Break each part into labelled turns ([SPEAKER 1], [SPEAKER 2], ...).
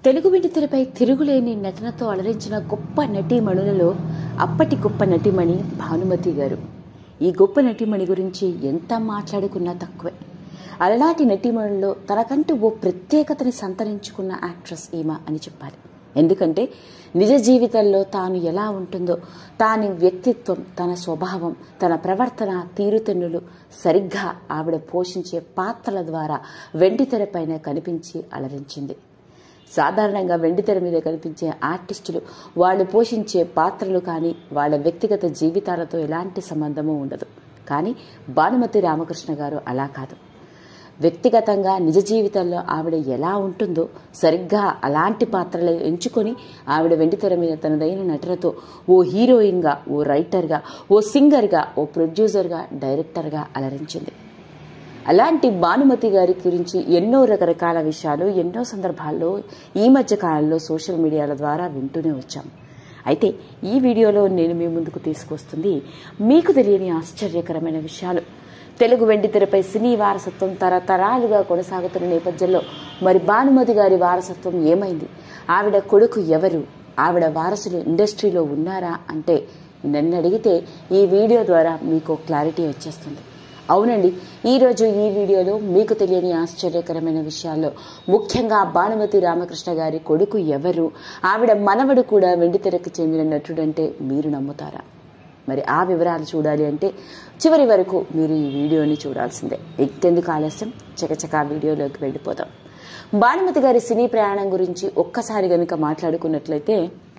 [SPEAKER 1] తెలుగు వెండితెరపై తిరుగులేని నటనతో అలరించిన గొప్ప నటీమణులలో అప్పటి గొప్ప నటీమణి భానుమతి గారు ఈ గొప్ప నటీమణి గురించి ఎంత మాట్లాడుకున్నా తక్కువే అలనాటి నటీమణుల్లో తనకంటూ ఓ ప్రత్యేకతని సంతరించుకున్న యాక్ట్రెస్ ఈమె అని చెప్పాలి ఎందుకంటే నిజ జీవితంలో తాను ఎలా ఉంటుందో తాని వ్యక్తిత్వం తన స్వభావం తన ప్రవర్తన తీరుతెన్నులు సరిగ్గా ఆవిడ పోషించే పాత్రల ద్వారా వెండితెరపైన కనిపించి అలరించింది సాధారణంగా వెండితెర మీద కనిపించే ఆర్టిస్టులు వాళ్ళు పోషించే పాత్రలు కానీ వాళ్ళ వ్యక్తిగత జీవితాలతో ఎలాంటి సంబంధము ఉండదు కానీ భానుమతి రామకృష్ణ గారు అలా కాదు వ్యక్తిగతంగా నిజ జీవితంలో ఆవిడ ఎలా ఉంటుందో సరిగ్గా అలాంటి పాత్రలు ఎంచుకొని ఆవిడ వెండితెర మీద తనదైన నటనతో ఓ హీరోయిన్గా ఓ రైటర్గా ఓ సింగర్గా ఓ ప్రొడ్యూసర్గా డైరెక్టర్గా అలరించింది అలాంటి భానుమతి గారి గురించి ఎన్నో రకరకాల విషయాలు ఎన్నో సందర్భాల్లో ఈ మధ్య కాలంలో సోషల్ మీడియాల ద్వారా వింటూనే వచ్చాం అయితే ఈ వీడియోలో నేను మీ ముందుకు తీసుకొస్తుంది మీకు తెలియని ఆశ్చర్యకరమైన విషయాలు తెలుగు వెండితెరపై సినీ వారసత్వం తరతరాలుగా కొనసాగుతున్న నేపథ్యంలో మరి భానుమతి గారి వారసత్వం ఏమైంది ఆవిడ కొడుకు ఎవరు ఆవిడ వారసులు ఇండస్ట్రీలో ఉన్నారా అంటే నన్ను అడిగితే ఈ వీడియో ద్వారా మీకు క్లారిటీ వచ్చేస్తుంది అవునండి ఈరోజు ఈ వీడియోలో మీకు తెలియని ఆశ్చర్యకరమైన విషయాల్లో ముఖ్యంగా భానుమతి రామకృష్ణ గారి కొడుకు ఎవరు ఆవిడ మనవడు కూడా వెండితెరకు చెందిన నటుడంటే మీరు నమ్ముతారా మరి ఆ వివరాలు చూడాలి అంటే చివరి వరకు మీరు ఈ వీడియోని చూడాల్సిందే ఇంకెందుకు ఆలస్యం చకచకా వీడియోలోకి వెళ్ళిపోదాం భానుమతి గారి సినీ ప్రయాణం గురించి ఒక్కసారి గనుక మాట్లాడుకున్నట్లయితే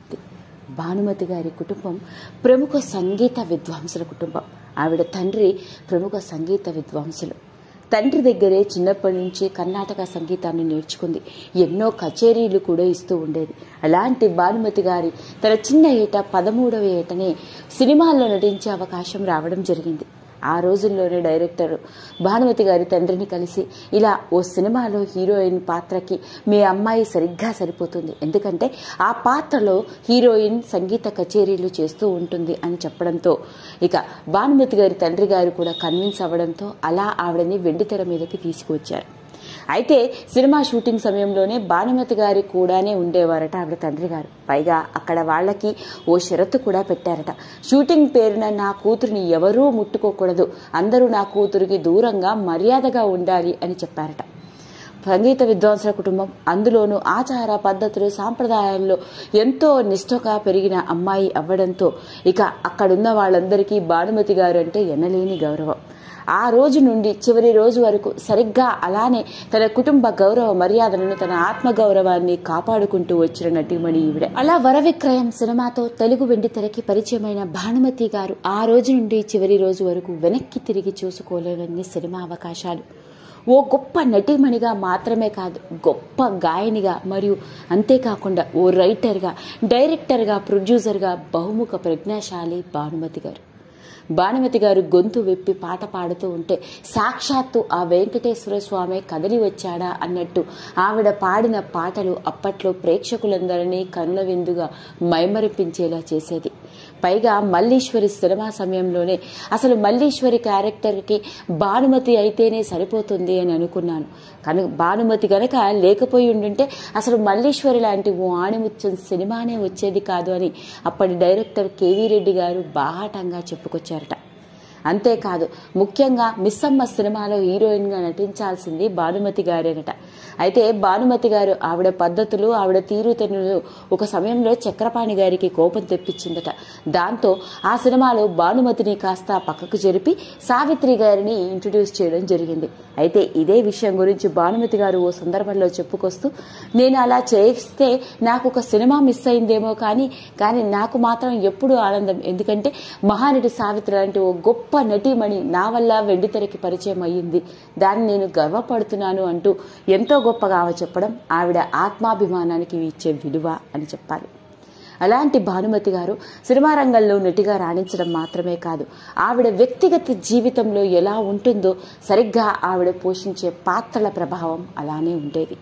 [SPEAKER 1] భానుమతి గారి కుటుంబం ప్రముఖ సంగీత విద్వాంసుల కుటుంబం ఆవిడ తండ్రి ప్రముఖ సంగీత విద్వాంసులు తండ్రి దగ్గరే చిన్నప్పటి నుంచి కర్ణాటక సంగీతాన్ని నేర్చుకుంది ఎన్నో కచేరీలు కూడా ఇస్తూ ఉండేది అలాంటి భానుమతి గారి తన చిన్న ఏట పదమూడవ ఏటనే సినిమాల్లో నటించే అవకాశం రావడం జరిగింది ఆ రోజుల్లోనే డైరెక్టర్ భానుమతి గారి తండ్రిని కలిసి ఇలా ఓ సినిమాలో హీరోయిన్ పాత్రకి మీ అమ్మాయి సరిగ్గా సరిపోతుంది ఎందుకంటే ఆ పాత్రలో హీరోయిన్ సంగీత కచేరీలు చేస్తూ ఉంటుంది అని చెప్పడంతో ఇక భానుమతి గారి తండ్రి గారు కూడా కన్విన్స్ అవ్వడంతో అలా ఆవిడని వెండితెర మీదకి తీసుకువచ్చారు అయితే సినిమా షూటింగ్ సమయంలోనే భానుమతి గారి కూడానే ఉండేవారట ఆవిడ తండ్రి గారు పైగా అక్కడ వాళ్ళకి ఓ షరతు కూడా పెట్టారట షూటింగ్ పేరున నా కూతురిని ఎవరూ ముట్టుకోకూడదు అందరూ నా కూతురికి దూరంగా మర్యాదగా ఉండాలి అని చెప్పారట సంగీత విద్వాంసుల కుటుంబం అందులోనూ ఆచార పద్ధతులు సాంప్రదాయాల్లో ఎంతో నిష్ఠగా పెరిగిన అమ్మాయి అవ్వడంతో ఇక అక్కడున్న వాళ్ళందరికీ భానుమతి గారు అంటే ఎనలేని గౌరవం ఆ రోజు నుండి చివరి రోజు వరకు సరిగ్గా అలానే తన కుటుంబ గౌరవ మర్యాదలను తన ఆత్మ గౌరవాన్ని కాపాడుకుంటూ వచ్చిన నటిమణి ఈవిడ అలా వరవిక్రయం సినిమాతో తెలుగు వెండి తెరకి పరిచయమైన భానుమతి గారు ఆ రోజు నుండి చివరి రోజు వరకు వెనక్కి తిరిగి చూసుకోలేనన్ని సినిమా అవకాశాలు ఓ గొప్ప నటీమణిగా మాత్రమే కాదు గొప్ప గాయనిగా మరియు అంతేకాకుండా ఓ రైటర్గా డైరెక్టర్గా ప్రొడ్యూసర్గా బహుముఖ ప్రజ్ఞాశాలి భానుమతి గారు భానుమతి గారు గొంతు విప్పి పాట పాడుతూ ఉంటే సాక్షాత్తు ఆ వెంకటేశ్వర స్వామి కదిలి వచ్చాడా అన్నట్టు ఆవిడ పాడిన పాటలు అప్పట్లో ప్రేక్షకులందరినీ కనుల విందుగా మైమరిపించేలా చేసేది పైగా మల్లీశ్వరి సినిమా సమయంలోనే అసలు మల్లీశ్వరి క్యారెక్టర్కి భానుమతి అయితేనే సరిపోతుంది అని అనుకున్నాను కనుక భానుమతి గనక లేకపోయి ఉండుంటే అసలు మల్లీశ్వరి లాంటి ఓ ఆణిముత్యం సినిమానే వచ్చేది కాదు అని అప్పటి డైరెక్టర్ కేవీ రెడ్డి గారు బాహాటంగా చెప్పుకొచ్చారట అంతేకాదు ముఖ్యంగా మిస్సమ్మ సినిమాలో హీరోయిన్గా నటించాల్సింది భానుమతి గారేనట అయితే భానుమతి గారు ఆవిడ పద్ధతులు ఆవిడ తీరుతెన్నులు ఒక సమయంలో చక్రపాణి గారికి కోపం తెప్పించిందట దాంతో ఆ సినిమాలో భానుమతిని కాస్త పక్కకు జరిపి సావిత్రి గారిని ఇంట్రడ్యూస్ చేయడం జరిగింది అయితే ఇదే విషయం గురించి భానుమతి గారు ఓ సందర్భంలో చెప్పుకొస్తూ నేను అలా చేస్తే నాకు ఒక సినిమా మిస్ అయిందేమో కానీ కానీ నాకు మాత్రం ఎప్పుడూ ఆనందం ఎందుకంటే మహానటి సావిత్రి లాంటి ఓ గొప్ప నటీమణి నా వల్ల వెండితెరకి పరిచయం అయ్యింది దాన్ని నేను గర్వపడుతున్నాను అంటూ ఎంతో గొప్పగా ఆమె చెప్పడం ఆవిడ ఆత్మాభిమానానికి ఇచ్చే విలువ అని చెప్పాలి అలాంటి భానుమతి గారు సినిమా రంగంలో నటిగా రాణించడం మాత్రమే కాదు ఆవిడ వ్యక్తిగత జీవితంలో ఎలా ఉంటుందో సరిగ్గా ఆవిడ పోషించే పాత్రల ప్రభావం అలానే ఉండేది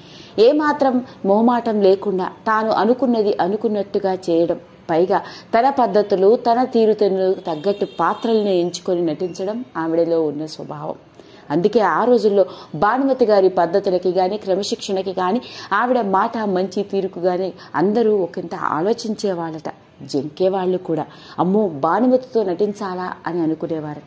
[SPEAKER 1] ఏమాత్రం మొహమాటం లేకుండా తాను అనుకున్నది అనుకున్నట్టుగా చేయడం పైగా తన పద్ధతులు తన తీరుతెన్నులకు తగ్గట్టు పాత్రలను ఎంచుకొని నటించడం ఆవిడలో ఉన్న స్వభావం అందుకే ఆ రోజుల్లో భానుమతి గారి పద్ధతులకి కానీ క్రమశిక్షణకి కానీ ఆవిడ మాట మంచి తీరుకు కానీ అందరూ ఒకంత ఆలోచించేవాళ్ళట జంకేవాళ్ళు కూడా అమ్మో భానుమతితో నటించాలా అని అనుకునేవారట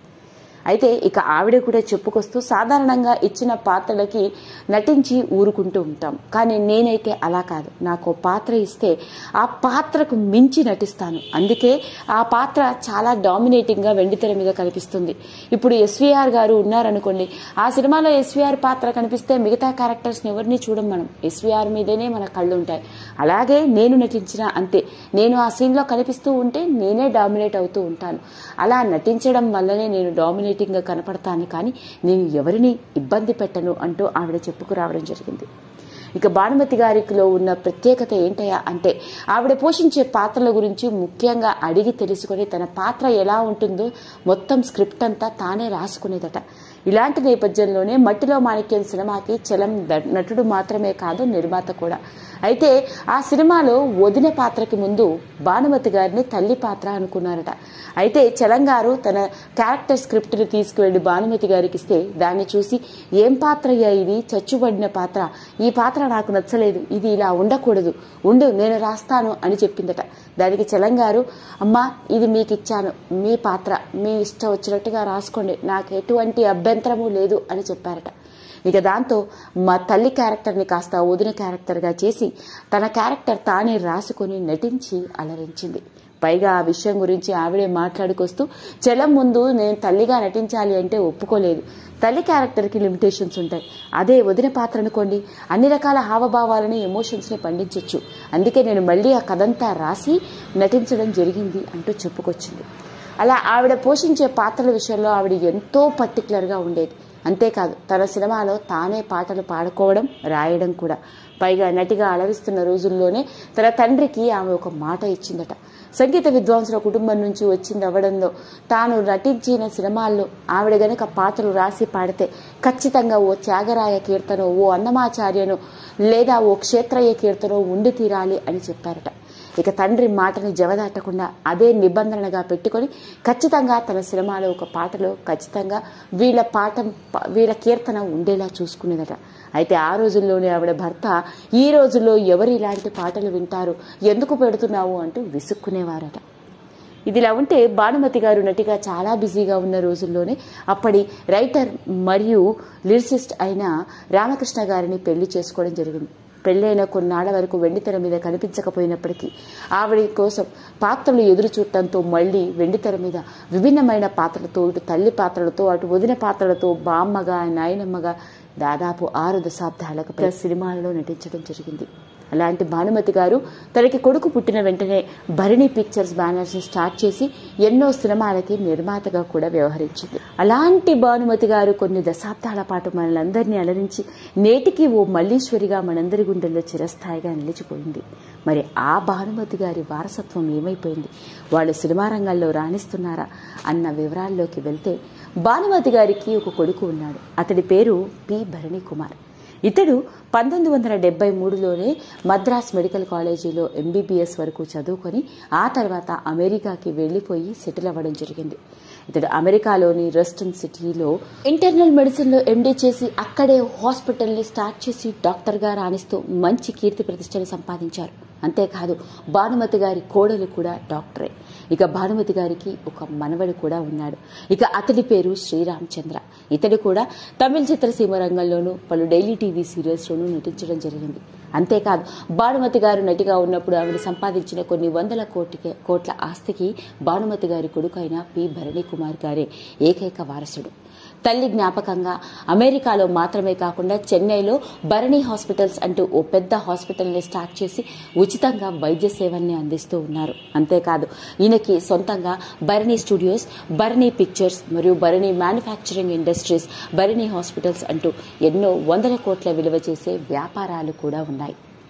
[SPEAKER 1] అయితే ఇక ఆవిడ కూడా చెప్పుకొస్తూ సాధారణంగా ఇచ్చిన పాత్రలకి నటించి ఊరుకుంటూ ఉంటాం కానీ నేనైతే అలా కాదు నాకు పాత్ర ఇస్తే ఆ పాత్రకు మించి నటిస్తాను అందుకే ఆ పాత్ర చాలా డామినేటింగ్గా వెండితెర మీద కనిపిస్తుంది ఇప్పుడు ఎస్వీఆర్ గారు ఉన్నారనుకోండి ఆ సినిమాలో ఎస్వీఆర్ పాత్ర కనిపిస్తే మిగతా క్యారెక్టర్స్ని ఎవరిని చూడం మనం ఎస్వీఆర్ మీదనే మన కళ్ళు ఉంటాయి అలాగే నేను నటించిన అంతే నేను ఆ సీన్లో కనిపిస్తూ ఉంటే నేనే డామినేట్ అవుతూ ఉంటాను అలా నటించడం వల్లనే నేను డామినేట్ గా కనపడతాను కానీ నేను ఎవరిని ఇబ్బంది పెట్టను అంటూ ఆవిడ చెప్పుకురావడం జరిగింది ఇక భానుమతి గారిలో ఉన్న ప్రత్యేకత ఏంటయ్యా అంటే ఆవిడ పోషించే పాత్రల గురించి ముఖ్యంగా అడిగి తెలుసుకొని తన పాత్ర ఎలా ఉంటుందో మొత్తం స్క్రిప్ట్ అంతా తానే రాసుకునేదట ఇలాంటి నేపథ్యంలోనే మట్టిలో మాణిక్యం సినిమాకి చలం నటుడు మాత్రమే కాదు నిర్మాత కూడా అయితే ఆ సినిమాలో వదిన పాత్రకి ముందు భానుమతి గారిని తల్లి పాత్ర అనుకున్నారట అయితే చలం గారు తన క్యారెక్టర్ స్క్రిప్ట్ని తీసుకువెళ్లి భానుమతి గారికి ఇస్తే దాన్ని చూసి ఏం పాత్ర అయ్యా ఇది చచ్చుబడిన పాత్ర ఈ పాత్ర నాకు నచ్చలేదు ఇది ఇలా ఉండకూడదు ఉండు నేను రాస్తాను అని చెప్పిందట దానికి చలం గారు అమ్మా ఇది మీకు ఇచ్చాను మీ పాత్ర మీ ఇష్టం వచ్చినట్టుగా రాసుకోండి నాకు ఎటువంటి అభ్యంతరము లేదు అని చెప్పారట ఇక దాంతో మా తల్లి క్యారెక్టర్ని కాస్త వదిన క్యారెక్టర్గా చేసి తన క్యారెక్టర్ తానే రాసుకొని నటించి అలరించింది పైగా ఆ విషయం గురించి ఆవిడే మాట్లాడుకొస్తూ చలం ముందు నేను తల్లిగా నటించాలి అంటే ఒప్పుకోలేదు తల్లి క్యారెక్టర్కి లిమిటేషన్స్ ఉంటాయి అదే వదిన పాత్ర అనుకోండి అన్ని రకాల హావభావాలని ఎమోషన్స్ని పండించవచ్చు అందుకే నేను మళ్ళీ ఆ కథంతా రాసి నటించడం జరిగింది అంటూ చెప్పుకొచ్చింది అలా ఆవిడ పోషించే పాత్రల విషయంలో ఆవిడ ఎంతో పర్టికులర్గా ఉండేది అంతేకాదు తన సినిమాలో తానే పాటలు పాడుకోవడం రాయడం కూడా పైగా నటిగా అలరిస్తున్న రోజుల్లోనే తన తండ్రికి ఆమె ఒక మాట ఇచ్చిందట సంగీత విద్వాంసుల కుటుంబం నుంచి వచ్చింది అవ్వడంలో తాను నటించిన సినిమాల్లో ఆవిడ గనక పాటలు రాసి పాడితే ఖచ్చితంగా ఓ త్యాగరాయ కీర్తనో ఓ అన్నమాచార్యనో లేదా ఓ క్షేత్రయ్య కీర్తనో ఉండి తీరాలి అని చెప్పారట ఇక తండ్రి మాటని జవదాటకుండా అదే నిబంధనగా పెట్టుకొని ఖచ్చితంగా తన సినిమాలో ఒక పాటలో ఖచ్చితంగా వీళ్ళ పాట వీళ్ళ కీర్తన ఉండేలా చూసుకునేదట అయితే ఆ రోజుల్లోనే ఆవిడ భర్త ఈ రోజుల్లో ఎవరు ఇలాంటి పాటలు వింటారు ఎందుకు పెడుతున్నావు అంటూ విసుక్కునేవారట ఇదిలా ఉంటే భానుమతి గారు నటిగా చాలా బిజీగా ఉన్న రోజుల్లోనే అప్పటి రైటర్ మరియు లిరిసిస్ట్ అయిన రామకృష్ణ గారిని పెళ్లి చేసుకోవడం జరిగింది పెళ్ళైన కొన్నాళ్ల వరకు వెండితెర మీద కనిపించకపోయినప్పటికీ ఆవిడ కోసం పాత్రలు ఎదురు చూడటంతో మళ్ళీ వెండితెర మీద విభిన్నమైన పాత్రలతో ఇటు తల్లి పాత్రలతో అటు వదిన పాత్రలతో బామ్మగా నాయనమ్మగా దాదాపు ఆరు దశాబ్దాలకు సినిమాలలో నటించడం జరిగింది అలాంటి భానుమతి గారు తనకి కొడుకు పుట్టిన వెంటనే భరణి పిక్చర్స్ బ్యానర్స్ ని స్టార్ట్ చేసి ఎన్నో సినిమాలకి నిర్మాతగా కూడా వ్యవహరించింది అలాంటి భానుమతి గారు కొన్ని దశాబ్దాల పాటు మనలందరినీ అలరించి నేటికి ఓ మల్లీశ్వరిగా మనందరి గుండెల్లో చిరస్థాయిగా నిలిచిపోయింది మరి ఆ భానుమతి గారి వారసత్వం ఏమైపోయింది వాళ్ళు సినిమా రంగంలో రాణిస్తున్నారా అన్న వివరాల్లోకి వెళ్తే భానుమతి గారికి ఒక కొడుకు ఉన్నాడు అతడి పేరు పి భరణి కుమార్ ఇతడు పంతొమ్మిది వందల డెబ్బై మూడులోనే మద్రాస్ మెడికల్ కాలేజీలో ఎంబీబీఎస్ వరకు చదువుకొని ఆ తర్వాత అమెరికాకి వెళ్లిపోయి సెటిల్ అవ్వడం జరిగింది ఇతడు అమెరికాలోని రెస్టన్ సిటీలో ఇంటర్నల్ మెడిసిన్లో ఎండీ చేసి అక్కడే హాస్పిటల్ని స్టార్ట్ చేసి డాక్టర్గా రాణిస్తూ మంచి కీర్తి ప్రతిష్టలు సంపాదించారు అంతేకాదు భానుమతి గారి కోడలు కూడా డాక్టరే ఇక భానుమతి గారికి ఒక మనవడు కూడా ఉన్నాడు ఇక అతడి పేరు శ్రీరామచంద్ర ఇతడు కూడా తమిళ చిత్రసీమ రంగంలోనూ పలు డైలీ టీవీ సీరియల్స్లోనూ నటించడం జరిగింది అంతేకాదు భానుమతి గారు నటిగా ఉన్నప్పుడు ఆవిడ సంపాదించిన కొన్ని వందల కోటి కోట్ల ఆస్తికి భానుమతి గారి కొడుకు అయిన పి భరణి కుమార్ గారే ఏకైక వారసుడు తల్లి జ్ఞాపకంగా అమెరికాలో మాత్రమే కాకుండా చెన్నైలో భరణి హాస్పిటల్స్ అంటూ ఓ పెద్ద హాస్పిటల్ని స్టార్ట్ చేసి ఉచితంగా వైద్య సేవల్ని అందిస్తూ ఉన్నారు అంతేకాదు ఈయనకి సొంతంగా భరణి స్టూడియోస్ భరణి పిక్చర్స్ మరియు Bharani manufacturing industries Bharani hospitals అంటూ ఎన్నో వందల కోట్ల విలువ చేసే వ్యాపారాలు కూడా ఉన్నాయి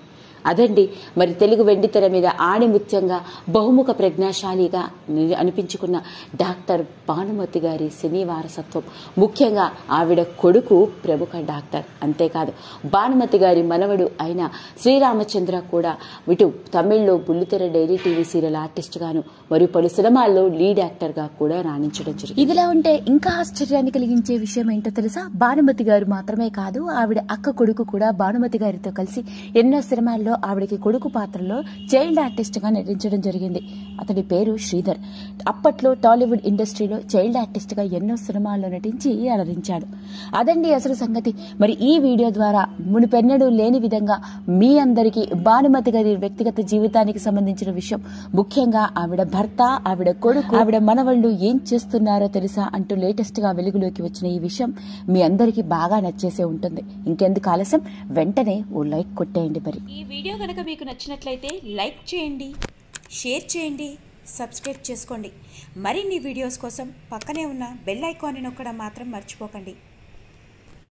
[SPEAKER 1] అదండి మరి తెలుగు వెండితెర మీద ఆణిముత్యంగా బహుముఖ ప్రజ్ఞాశాలిగా ని- అనిపించుకున్న డాక్టర్ భానుమతి గారి సినీ వారసత్వం ముఖ్యంగా ఆవిడ కొడుకు ప్రముఖ డాక్టర్ అంతేకాదు భానుమతి గారి మనవడు అయిన శ్రీరామచంద్ర కూడా ఇటు తమిళ్లో బుల్లితెర డైలీ టీవీ సీరియల్ ఆర్టిస్ట్ గాను మరియు పలు సినిమాల్లో లీడ్ యాక్టర్ గా కూడా రాణించడం జరిగింది
[SPEAKER 2] ఇదిలా ఉంటే ఇంకా ఆశ్చర్యాన్ని కలిగించే విషయం ఏంటో తెలుసా భానుమతి గారు మాత్రమే కాదు ఆవిడ అక్క కొడుకు కూడా భానుమతి గారితో కలిసి ఎన్నో సినిమాల్లో ఆవిడకి కొడుకు పాత్రలో చైల్డ్ ఆర్టిస్ట్ గా నటించడం జరిగింది అతడి పేరు శ్రీధర్ అప్పట్లో టాలీవుడ్ ఇండస్ట్రీలో చైల్డ్ ఆర్టిస్ట్ గా ఎన్నో సినిమాల్లో నటించి అలరించాడు అదండి అసలు సంగతి మరి ఈ వీడియో ద్వారా మునిపెన్నడూ లేని విధంగా మీ అందరికీ భానుమతి గారి వ్యక్తిగత జీవితానికి సంబంధించిన విషయం ముఖ్యంగా ఆవిడ భర్త ఆవిడ కొడుకు ఆవిడ మనవళ్ళు ఏం చేస్తున్నారో తెలుసా అంటూ లేటెస్ట్ గా వెలుగులోకి వచ్చిన ఈ విషయం మీ అందరికీ బాగా నచ్చేసే ఉంటుంది ఇంకెందుకు ఆలస్యం వెంటనే ఓ లైక్ కొట్టేయండి మరి
[SPEAKER 3] ఈ వీడియో కనుక మీకు నచ్చినట్లయితే లైక్ చేయండి షేర్ చేయండి సబ్స్క్రైబ్ చేసుకోండి మరిన్ని వీడియోస్ కోసం పక్కనే ఉన్న బెల్ ఐకాన్ని నొక్కడం మాత్రం మర్చిపోకండి